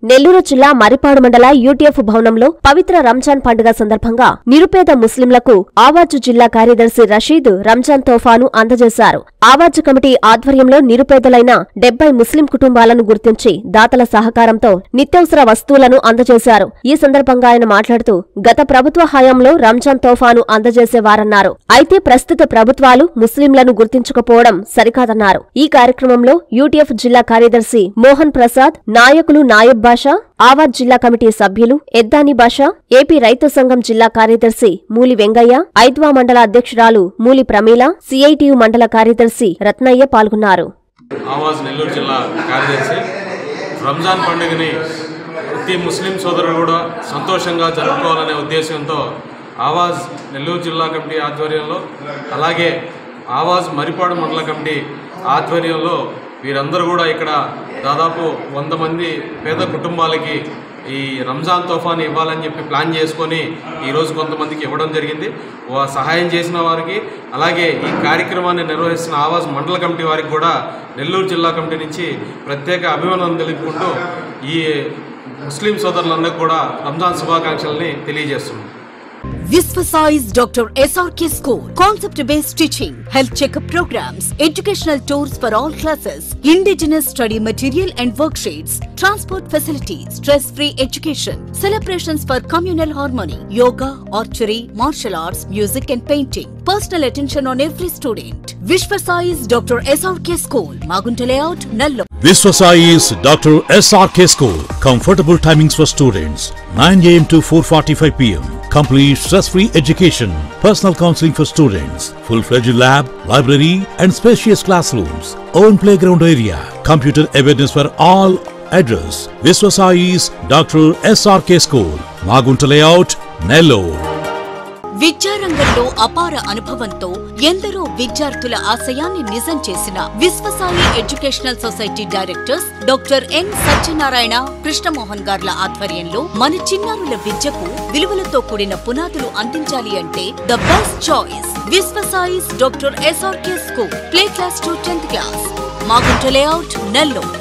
నెల్లూరు జిల్లా మరిపాడు మండల యూటీఎఫ్ భవనంలో పవిత్ర రంజాన్ పండుగ సందర్భంగా నిరుపేద ముస్లింలకు ఆవాజు జిల్లా కార్యదర్శి రషీద్ రంజాన్ తోఫాను అందజేశారు ఆవాజు కమిటీ ఆధ్వర్యంలో నిరుపేదలైన డెబ్బై ముస్లిం కుటుంబాలను గుర్తించి దాతల సహకారంతో నిత్యావసర వస్తువులను అందజేశారు ఈ సందర్భంగా ఆయన మాట్లాడుతూ గత ప్రభుత్వ హయాంలో రంజాన్ తోఫాను అందజేసేవారన్నారు అయితే ప్రస్తుత ప్రభుత్వాలు ముస్లింలను గుర్తించకపోవడం సరికాదన్నారు ఈ కార్యక్రమంలో యూటీఎఫ్ జిల్లా కార్యదర్శి మోహన్ ప్రసాద్ నాయకులు నాయబ్ బాషా ఆవాజ్ జిల్లా కమిటీ సభ్యులు ఎద్దాని బాషా ఏపీ రైతు సంఘం జిల్లా కార్యదర్శి మూలి వెంగయ్య ఐద్వా మండల అధ్యక్షురాలు మూలి ప్రమీల సిఐటియు మండల కార్యదర్శి రత్నయ్య పాల్గొన్నారు ఆవాజ్ నెల్లూరు జిల్లా కార్యదర్శి రంజాన్ పండుగని ప్రతి ముస్లిం సోదరులు కూడా సంతోషంగా జరుపుకోవాలనే ఉద్దేశంతో ఆవాజ్ నెల్లూరు జిల్లా కమిటీ ఆధ్వర్యంలో అలాగే ఆవాజ్ మరిపాడు మండల కమిటీ ఆధ్వర్యంలో వీరందరూ కూడా ఇక్కడ దాదాపు వంద మంది పేద కుటుంబాలకి ఈ రంజాన్ తోఫాని ఇవ్వాలని చెప్పి ప్లాన్ చేసుకొని ఈరోజు కొంతమందికి ఇవ్వడం జరిగింది వా- సహాయం చేసిన వారికి అలాగే ఈ కార్యక్రమాన్ని నిర్వహిస్తున్న ఆవాజ్ మండల కమిటీ వారికి కూడా నెల్లూరు జిల్లా కమిటీ నుంచి ప్రత్యేక అభినందనలు తెలుపుకుంటూ ఈ ముస్లిం సోదరులందరికీ కూడా రంజాన్ శుభాకాంక్షల్ని తెలియజేస్తున్నాం Visvasize Dr. SRK School. Concept based teaching, health checkup programs, educational tours for all classes, indigenous study material and worksheets, transport facilities, stress free education, celebrations for communal harmony, yoga, archery, martial arts, music and painting. Personal attention on every student. Vishvasize Dr. SRK School. Magunta Layout, Nallo. Viswasai is Dr. SRK School. Comfortable timings for students 9 am to 4:45 pm. Complete stress-free education. Personal counseling for students. Full-fledged lab, library, and spacious classrooms. Own playground area. Computer awareness for all. Address: Viswasai is Dr. SRK School. Magunta Layout, Nellore. విద్యారంగంలో అపార అనుభవంతో ఎందరో విద్యార్థుల ఆశయాన్ని నిజం చేసిన Viswasai educational society directors doctor N Satyanarayana Krishnamohan గార్ల ఆధ్వర్యంలో మన చిన్నారుల విద్యకు విలువలతో కూడిన పునాదులు అందించాలి అంటే the best choice Viswasai's doctor SRK school play class to tenth class Magunta layout Nellore